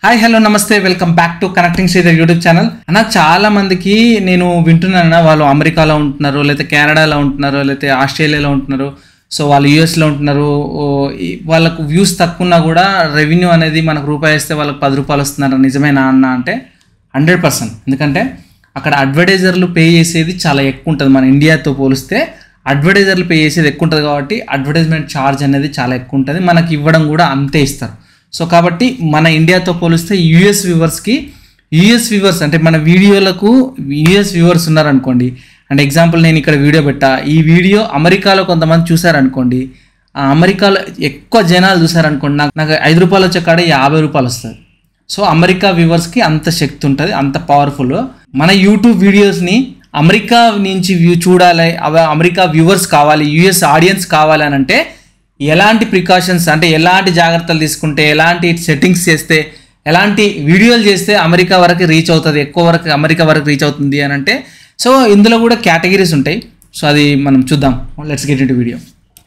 Hi hello నమస్తే welcome back to connecting Sridhar YouTube channel అన్న చాలా మందికి నేను వింటున్నాను వాళ్ళు అమెరికాలో ఉంటున్నారు లేకపోతే కెనడాలో ఉంటున్నారు లేకపోతే ఆస్ట్రేలియాలో ఉంటున్నారు సో వాళ్ళు యూఎస్లో ఉంటున్నారు ఓ, ఈ- వాళ్ళకు వ్యూస్ తక్కువ ఉన్నా కూడా రెవెన్యూ అనేది మనకు రూపాయి ఇస్తే వాళ్ళకి పది రూపాయలు వస్తున్నారు నిజమేనా అన్న అంటే హండ్రెడ్ పర్సెంట్ ఎందుకంటే అక్కడ అడ్వర్టైజర్లు పే చేసేది చాలా ఎక్కువ ఉంటుంది మన ఇండియాతో పోలిస్తే అడ్వర్టైజర్లు పే చేసేది ఎక్కువ ఉంటుంది కాబట్టి అడ్వర్టైజ్మెంట్ ఛార్జ్ అనేది చాలా ఎక్కువ ఉంటుంది మనకి ఇవ్వడం కూడా అంతే ఇస్తారు సో కాబట్టి మన ఇండియాతో పోలిస్తే యూఎస్ వ్యూవర్స్కి యూఎస్ వ్యూవర్స్ అంటే మన వీడియోలకు యూఎస్ వ్యూవర్స్ ఉన్నారనుకోండి అంటే ఎగ్జాంపుల్ నేను ఇక్కడ వీడియో పెట్టా ఈ వీడియో అమెరికాలో కొంతమంది చూసారనుకోండి ఆ అమెరికాలో ఎక్కువ జనాలు చూసారనుకోండి నాకు నాకు ఐదు రూపాయలు వచ్చే కాడ యాభై రూపాయలు వస్తుంది సో అమెరికా వ్యూవర్స్కి అంత శక్తి ఉంటుంది అంత పవర్ఫుల్ మన యూట్యూబ్ వీడియోస్ని అమెరికా నుంచి వ్యూ చూడాలి అవ అమెరికా వ్యూవర్స్ కావాలి యూఎస్ ఆడియన్స్ కావాలి అని అంటే ఎలాంటి ప్రికాషన్స్ అంటే ఎలాంటి జాగ్రత్తలు తీసుకుంటే ఎలాంటి సెట్టింగ్స్ చేస్తే ఎలాంటి వీడియోలు చేస్తే అమెరికా వరకు రీచ్ అవుతుంది ఎక్కువ వరకు అమెరికా వరకు రీచ్ అవుతుంది అని అంటే సో ఇందులో కూడా కేటగిరీస్ ఉంటాయి సో అది మనం చూద్దాం let's get in video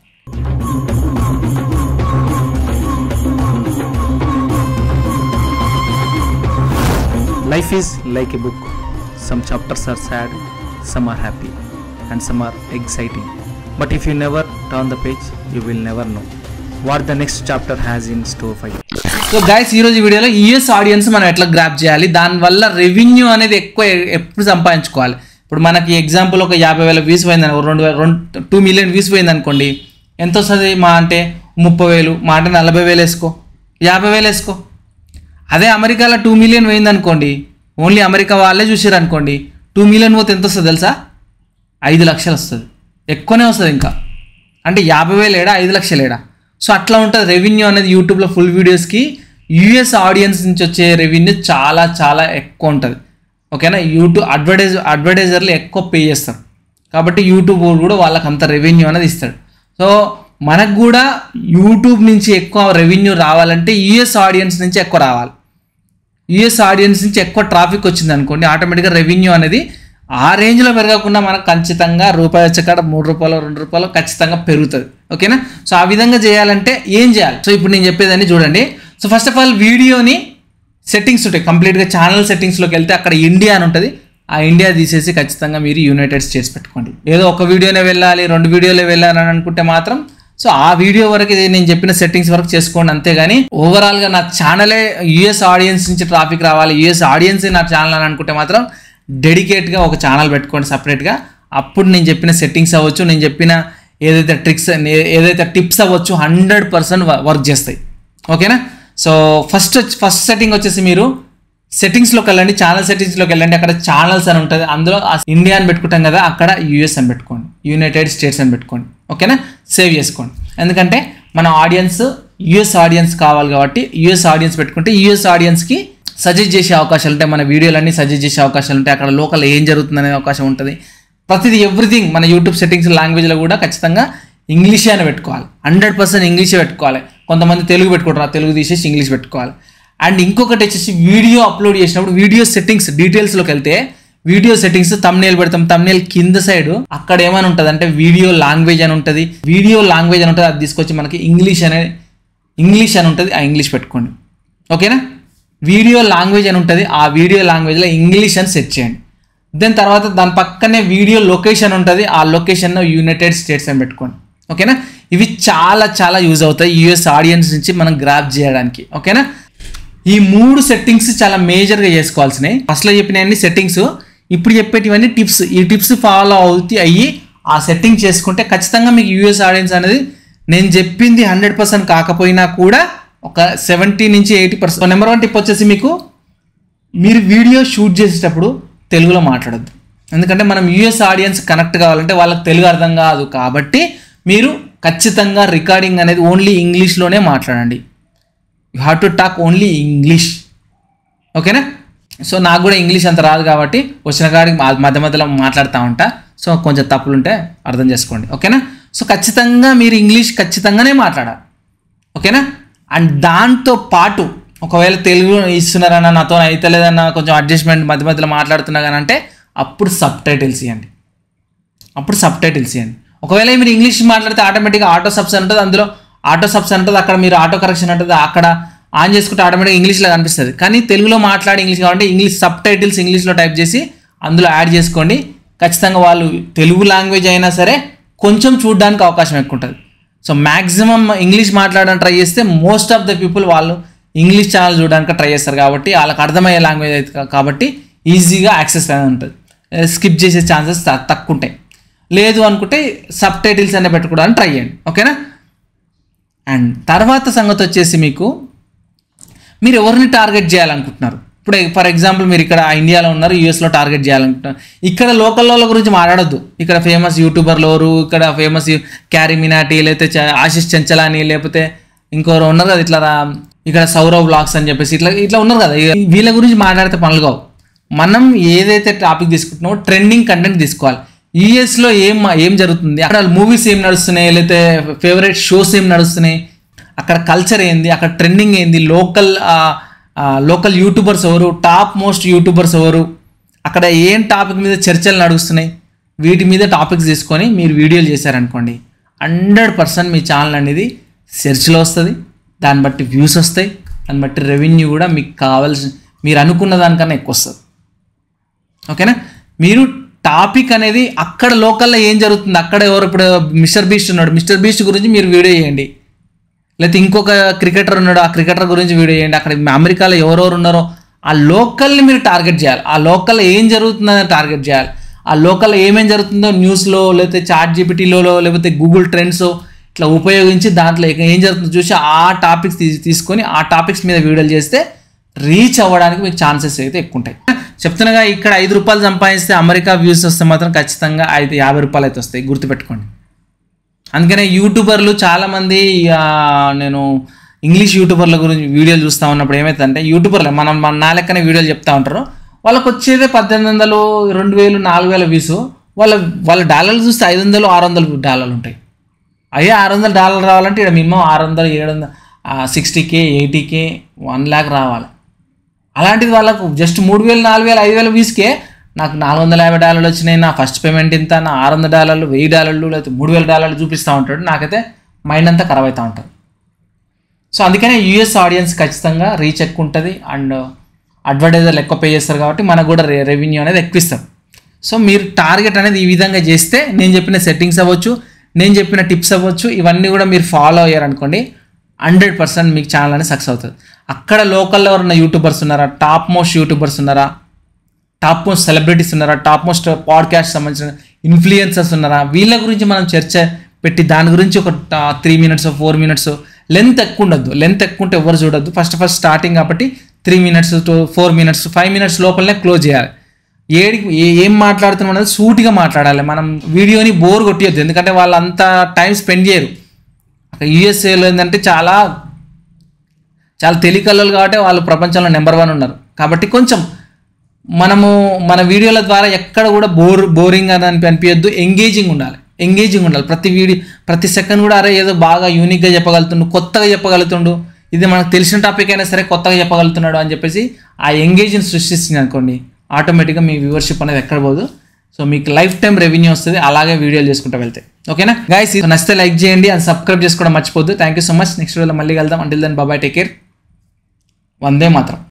Life is like a book. Some chapters are sad, some are happy, and some are exciting. But if you never turn the page, you will never know what the next chapter has in store for you. So guys ఈరోజు వీడియోలో US audience మనం ఎట్లా grab చేయాలి దానివల్ల revenue అనేది ఎక్కువ ఎప్పుడు సంపాదించుకోవాలి ఇప్పుడు మనకి ఎగ్జాంపుల్ ఒక యాభై వేల వ్యూస్ పోయింది అనుకో రెండు వేల రెండు టూ మిలియన్ వ్యూస్ పోయింది అనుకోండి ఎంత వస్తుంది మా అంటే ముప్పై వేలు మా అంటే నలభై వేలు వేసుకో యాభై వేలు వేసుకో అదే అమెరికాలో టూ మిలియన్ పోయింది అనుకోండి ఓన్లీ అమెరికా వాళ్ళే చూసారు అనుకోండి టూ మిలియన్ పోతే ఎంత వస్తుంది తెలుసా ఐదు లక్షలు వస్తుంది ఎక్కువనే వస్తుంది ఇంకా అంటే యాభై వేలు ఏడా ఐదు లక్షలు ఏడా సో అట్లా ఉంటుంది రెవెన్యూ అనేది యూట్యూబ్లో ఫుల్ వీడియోస్కి యూఎస్ ఆడియన్స్ నుంచి వచ్చే రెవెన్యూ చాలా చాలా ఎక్కువ ఉంటుంది ఓకేనా యూట్యూబ్ అడ్వర్టైజ్ అడ్వర్టైజర్లు ఎక్కువ పే చేస్తారు కాబట్టి యూట్యూబ్ కూడా వాళ్ళకి అంత రెవెన్యూ అనేది ఇస్తాడు సో మనకు కూడా యూట్యూబ్ నుంచి ఎక్కువ రెవెన్యూ రావాలంటే యూఎస్ ఆడియన్స్ నుంచి ఎక్కువ రావాలి యూఎస్ ఆడియన్స్ నుంచి ఎక్కువ ట్రాఫిక్ వచ్చింది అనుకోండి ఆటోమేటిక్గా రెవెన్యూ అనేది ఆ రేంజ్లో పెరగకుండా మనకు ఖచ్చితంగా రూపాయి వచ్చే కాడ మూడు రూపాయలు రెండు రూపాయలు ఖచ్చితంగా పెరుగుతుంది ఓకేనా సో ఆ విధంగా చేయాలంటే ఏం చేయాలి సో ఇప్పుడు నేను చెప్పేదాన్ని చూడండి సో ఫస్ట్ ఆఫ్ ఆల్ వీడియోని సెట్టింగ్స్ ఉంటాయి కంప్లీట్గా ఛానల్ సెట్టింగ్స్లోకి వెళ్తే అక్కడ ఇండియా అని ఉంటుంది ఆ ఇండియా తీసేసి ఖచ్చితంగా మీరు యునైటెడ్ స్టేట్స్ పెట్టుకోండి ఏదో ఒక వీడియోనే వెళ్ళాలి రెండు వీడియోలే వెళ్ళాలి అని అనుకుంటే మాత్రం సో ఆ వీడియో వరకు ఇది నేను చెప్పిన సెట్టింగ్స్ వరకు చేసుకోండి అంతేగాని ఓవరాల్ గా నా ఛానలే యుఎస్ ఆడియన్స్ నుంచి ట్రాఫిక్ రావాలి యుఎస్ ఆడియన్స్ నా ఛానల్ అని అనుకుంటే మాత్రం డెడికేట్ గా ఒక ఛానల్ పెట్టుకోండి సపరేట్ గా అప్పుడు నేను చెప్పిన సెట్టింగ్స్ అవ్వచ్చు నేను చెప్పిన ఏదైతే ట్రిక్స్ ఏదైతే టిప్స్ అవ్వచ్చు హండ్రెడ్ పర్సెంట్ వర్క్ చేస్తాయి ఓకేనా సో ఫస్ట్ ఫస్ట్ సెట్టింగ్ వచ్చేసి మీరు సెట్టింగ్స్లోకి వెళ్ళండి ఛానల్ సెట్టింగ్స్లోకి వెళ్ళండి అక్కడ ఛానల్స్ అని ఉంటుంది అందులో ఆ ఇండియా అని పెట్టుకుంటాం కదా అక్కడ యూఎస్ అని పెట్టుకోండి యునైటెడ్ స్టేట్స్ అని పెట్టుకోండి ఓకేనా సేవ్ చేసుకోండి ఎందుకంటే మన ఆడియన్స్ యుఎస్ ఆడియన్స్ కావాలి కాబట్టి యుఎస్ ఆడియన్స్ పెట్టుకుంటే యుఎస్ ఆడియన్స్కి సజెస్ట్ చేసే అవకాశాలు ఉంటాయి మన వీడియోలన్నీ సజెస్ట్ చేసే అవకాశాలు ఉంటాయి అక్కడ లోకల్ ఏం జరుగుతుంది అనే అవకాశం ఉంటుంది ప్రతిదీ ఎవ్రీథింగ్ మన యూట్యూబ్ సెట్టింగ్స్ లాంగ్వేజ్లో కూడా ఖచ్చితంగా ఇంగ్లీషే అని పెట్టుకోవాలి హండ్రెడ్ పర్సెంట్ ఇంగ్లీషే పెట్టుకోవాలి కొంతమంది తెలుగు పెట్టుకుంటారు ఆ తెలుగు తీసేసి ఇంగ్లీష్ పెట్టుకోవాలి అండ్ ఇంకొకటి వచ్చేసి వీడియో అప్లోడ్ చేసినప్పుడు వీడియో సెట్టింగ్స్ డీటెయిల్స్లోకి వెళ్తే వీడియో సెట్టింగ్స్ తమ్నేల్ పెడతాం తమ్నేల్ కింద సైడ్ అక్కడ ఏమని ఉంటుంది అంటే వీడియో లాంగ్వేజ్ అని ఉంటుంది వీడియో లాంగ్వేజ్ అని ఉంటుంది అది తీసుకొచ్చి మనకి ఇంగ్లీష్ అనే ఇంగ్లీష్ అని ఉంటుంది ఆ ఇంగ్లీష్ పెట్టుకోండి ఓకేనా వీడియో లాంగ్వేజ్ అని ఉంటుంది ఆ వీడియో లాంగ్వేజ్లో ఇంగ్లీష్ అని సెట్ చేయండి దెన్ తర్వాత దాని పక్కనే వీడియో లొకేషన్ ఉంటుంది ఆ లొకేషన్ యునైటెడ్ స్టేట్స్ అని పెట్టుకోండి ఓకేనా ఇవి చాలా చాలా యూజ్ అవుతాయి యూఎస్ ఆడియన్స్ నుంచి మనం గ్రాప్ చేయడానికి ఓకేనా ఈ మూడు సెట్టింగ్స్ చాలా మేజర్గా చేసుకోవాల్సినవి ఫస్ట్లో చెప్పిన అన్ని సెట్టింగ్స్ ఇప్పుడు చెప్పేటివన్నీ టిప్స్ ఈ టిప్స్ ఫాలో అవుతూ అయ్యి ఆ సెట్టింగ్ చేసుకుంటే ఖచ్చితంగా మీకు యూఎస్ ఆడియన్స్ అనేది నేను చెప్పింది హండ్రెడ్ పర్సెంట్ కాకపోయినా కూడా ఒక సెవెంటీ నుంచి eighty percent number one tip వచ్చేసి మీకు మీరు వీడియో షూట్ చేసేటప్పుడు తెలుగులో మాట్లాడద్దు ఎందుకంటే మనం యూఎస్ ఆడియన్స్ కనెక్ట్ కావాలంటే వాళ్ళకి తెలుగు అర్థం కాదు కాబట్టి మీరు ఖచ్చితంగా రికార్డింగ్ అనేది ఓన్లీ ఇంగ్లీష్లోనే మాట్లాడండి you have to talk only English ఓకేనా సో నాకు కూడా ఇంగ్లీష్ అంత రాదు కాబట్టి వచ్చిన కాడికి మా- మధ్య మధ్యలో మాట్లాడుతూ ఉంటా సో కొంచెం తప్పులు ఉంటే అర్థం చేసుకోండి ఓకేనా సో ఖచ్చితంగా మీరు ఇంగ్లీష్ ఖచ్చితంగానే మాట్లాడాలి ఓకేనా అండ్ దాంతో పాటు ఒకవేళ తెలుగు ఇస్తున్నారన్న నాతో అయితలేదన్న కొంచెం అడ్జస్ట్మెంట్ మధ్య మధ్యలో మాట్లాడుతున్నా కానీ అంటే అప్పుడు సబ్ టైటిల్స్ ఇవ్వండి అప్పుడు సబ్ టైటిల్స్ ఇవ్వండి ఒకవేళ మీరు ఇంగ్లీష్ మాట్లాడితే ఆటోమేటిక్గా ఆటో సబ్స్ ఉంటుంది అందులో ఆటో సబ్స్ ఉంటుంది అక్కడ మీరు ఆటో కరెక్షన్ ఉంటుంది అక్కడ ఆన్ చేసుకుంటే ఆటోమేటిక్గా ఇంగ్లీష్లో కనిపిస్తుంది కానీ తెలుగులో మాట్లాడి ఇంగ్లీష్ కాబట్టి ఇంగ్లీష్ సబ్ టైటిల్స్ ఇంగ్లీష్లో టైప్ చేసి అందులో యాడ్ చేసుకోండి ఖచ్చితంగా వాళ్ళు తెలుగు లాంగ్వేజ్ అయినా సరే కొంచెం చూడడానికి అవకాశం ఎక్కువ ఉంటుంది సో మ్యాక్సిమం ఇంగ్లీష్ మాట్లాడడానికి ట్రై చేస్తే మోస్ట్ ఆఫ్ ద పీపుల్ వాళ్ళు ఇంగ్లీష్ ఛానల్ చూడడానికి ట్రై చేస్తారు కాబట్టి వాళ్ళకి అర్థమయ్యే లాంగ్వేజ్ అయితే కా- కాబట్టి ఈజీగా యాక్సెస్ అనేది ఉంటుంది స్కిప్ చేసే ఛాన్సెస్ తక్కువ ఉంటాయి లేదు అనుకుంటే సబ్ టైటిల్స్ అనే పెట్టుకోవడానికి ట్రై చేయండి ఓకేనా అండ్ తర్వాత సంగతి వచ్చేసి మీకు మీరు ఎవరిని టార్గెట్ చేయాలనుకుంటున్నారు ఇప్పుడు ఫర్ ఎగ్జాంపుల్ మీరు ఇక్కడ ఇండియాలో ఉన్నారు యూఎస్లో టార్గెట్ చేయాలనుకుంటున్నారు ఇక్కడ లోకల్ వాళ్ళ గురించి మాట్లాడొద్దు ఇక్కడ ఫేమస్ యూట్యూబర్లు ఎవరు ఇక్కడ ఫేమస్ క్యారీ మినాటి లేకపోతే చ- ఆశిష్ చంచలాని లేకపోతే ఇంకోరు ఉన్నారు కదా ఇట్లా రా- ఇక్కడ సౌరవ్ బ్లాగ్స్ అని చెప్పేసి ఇట్లా ఇట్లా ఉన్నారు కదా ఇక వీళ్ళ గురించి మాట్లాడితే పనులు కావు మనం ఏదైతే టాపిక్ తీసుకుంటున్నామో ట్రెండింగ్ కంటెంట్ తీసుకోవాలి యూఎస్లో ఏం ఏం జరుగుతుంది అక్కడ మూవీస్ ఏం నడుస్తున్నాయి లేకపోతే ఫేవరెట్ షోస్ ఏం నడుస్తున్నాయి అక్కడ కల్చర్ ఏంది అక్కడ ట్రెండింగ్ ఏంది లోకల్ లోకల్ యూట్యూబర్స్ ఎవరు టాప్ మోస్ట్ యూట్యూబర్స్ ఎవరు అక్కడ ఏం టాపిక్ మీద చర్చలు నడుస్తున్నాయి వీటి మీద టాపిక్స్ తీసుకొని మీరు వీడియోలు చేశారనుకోండి హండ్రెడ్ పర్సెంట్ మీ ఛానల్ అనేది సెర్చ్లో వస్తుంది దాన్ని బట్టి వ్యూస్ వస్తాయి దాన్ని బట్టి రెవెన్యూ కూడా మీకు కావాల్సిన మీరు అనుకున్న దానికన్నా ఎక్కువ వస్తుంది ఓకేనా మీరు టాపిక్ అనేది అక్కడ లోకల్లో ఏం జరుగుతుంది అక్కడ ఎవరు ఇప్పుడు మిస్టర్ బీస్ట్ ఉన్నాడు మిస్టర్ బీస్ట్ గురించి మీరు వీడియో చేయండి లేకపోతే ఇంకొక క్రికెటర్ ఉన్నాడు ఆ క్రికెటర్ గురించి వీడియో చేయండి అక్కడ అమెరికాలో ఎవరెవరు ఉన్నారో ఆ లోకల్ని మీరు టార్గెట్ చేయాలి ఆ లోకల్ ఏం జరుగుతుందని టార్గెట్ చేయాలి ఆ లోకల్ ఏమేం జరుగుతుందో న్యూస్లో లేకపోతే చాట్ జీపీటీలో లేకపోతే గూగుల్ ట్రెండ్స్ ఇట్లా ఉపయోగించి దాంట్లో ఇక ఏం జరుగుతుందో చూసి ఆ టాపిక్స్ తీ తీసుకొని ఆ టాపిక్స్ మీద వీడియోలు చేస్తే రీచ్ అవ్వడానికి మీకు ఛాన్సెస్ అయితే ఎక్కువ ఉంటాయి చెప్తున్నాగా ఇక్కడ ఐదు రూపాయలు సంపాదిస్తే అమెరికా వ్యూస్ వస్తే మాత్రం ఖచ్చితంగా ఐదు యాభై రూపాయలు అయితే వస్తాయి గుర్తుపెట్టుకోండి అందుకనే యూట్యూబర్లు చాలామంది ఆ, నేను ఇంగ్లీష్ యూట్యూబర్ల గురించి వీడియోలు చూస్తూ ఉన్నప్పుడు ఏమవుతుందంటే యూట్యూబర్లే మనం మన నా లెక్కనే వీడియోలు చెప్తా ఉంటారు వాళ్ళకి వచ్చేదే పద్దెనిమిది వందలు రెండు వేలు నాలుగు వేల వ్యూస్ వాళ్ళ వాళ్ళ డాలర్లు చూస్తే ఐదు వందలు ఆరు వందలు డాలర్లు ఉంటాయి అయ్యే ఆరు వందల డాలర్ రావాలంటే ఇక్కడ మినిమం ఆరు వందలు ఏడు వందలు sixty K eighty K one lakh రావాలి అలాంటిది వాళ్ళకు జస్ట్ మూడు వేలు నాలుగు వేలు ఐదు వేల వీస్కే నాకు నాలుగు వందల యాభై డాలర్లు వచ్చినాయి నా ఫస్ట్ పేమెంట్ ఇంత నా ఆరు వందల డాలర్లు వెయ్యి డాలర్లు లేకపోతే మూడు వేల డాలర్లు చూపిస్తూ ఉంటాడు నాకైతే మైండ్ అంతా ఖరాబ్ అవుతూ ఉంటుంది సో అందుకనే యూఎస్ ఆడియన్స్ ఖచ్చితంగా రీచ్ ఎక్కువ ఉంటుంది అండ్ అడ్వర్టైజర్లు ఎక్కువ పే చేస్తారు కాబట్టి మనకు కూడా రెవెన్యూ అనేది ఎక్కువ ఇస్తారు సో మీరు టార్గెట్ అనేది ఈ విధంగా చేస్తే నేను చెప్పిన సెట్టింగ్స్ అవ్వచ్చు నేను చెప్పిన టిప్స్ అవ్వచ్చు ఇవన్నీ కూడా మీరు ఫాలో అయ్యారనుకోండి హండ్రెడ్ పర్సెంట్ మీకు ఛానల్ అనేది సక్సెస్ అవుతుంది అక్కడ లోకల్లో ఉన్న యూట్యూబర్స్ ఉన్నారా టాప్ మోస్ట్ యూట్యూబర్స్ ఉన్నారా టాప్ మోస్ట్ సెలబ్రిటీస్ ఉన్నారా టాప్ మోస్ట్ పాడ్కాస్ట్ సంబంధించిన ఇన్ఫ్లుయెన్సర్స్ ఉన్నారా వీళ్ళ గురించి మనం చర్చ పెట్టి దాని గురించి ఒక three minutes four minutes length ఎక్కువ ఉండద్దు లెంత్ ఎక్కువ ఉంటే ఎవరు చూడొద్దు ఫస్ట్ ఫస్ట్ స్టార్టింగ్ కాబట్టి three minutes to four minutes five minutes లోపలనే క్లోజ్ చేయాలి ఏడికి ఏ- ఏం మాట్లాడుతున్నాం అనేది సూటిగా మాట్లాడాలి మనం వీడియోని బోర్ కొట్టియొద్దు ఎందుకంటే వాళ్ళు అంత టైం స్పెండ్ చేయరు అక్కడ యూఎస్ఏలో ఏంటంటే చాలా చాలా తెలికల్లలు కాబట్టి వాళ్ళు ప్రపంచంలో నెంబర్ వన్ ఉన్నారు కాబట్టి కొంచెం మనము మన వీడియోల ద్వారా ఎక్కడ కూడా బోర్ బోరింగ్ అని అనిపి అనిపించద్దు ఎంగేజింగ్ ఉండాలి ఎంగేజింగ్ ఉండాలి ప్రతి వీడియో ప్రతి సెకండ్ కూడా అరే ఏదో బాగా యూనిక్గా చెప్పగలుగుతుండు కొత్తగా చెప్పగలుగుతుండు ఇది మనకు తెలిసిన టాపిక్ అయినా సరే కొత్తగా చెప్పగలుగుతున్నాడు అని చెప్పేసి ఆ ఎంగేజ్ని సృష్టిస్తుంది అనుకోండి ఆటోమేటిక్గా మీ వ్యూవర్షిప్ అనేది ఎక్కడ పోదు సో మీకు లైఫ్ టైం రెవెన్యూ వస్తుంది అలాగే వీడియోలు చేసుకుంటూ వెళ్తే ఓకేనా గైస్ ఇది నచ్చితే లైక్ చేయండి అండ్ సబ్స్క్రైబ్ చేసుకోవడం మర్చిపోద్దు thank you so much next వీడియోలో మళ్ళీ వెళ్దాం until then bye bye take care వందే మాత్రం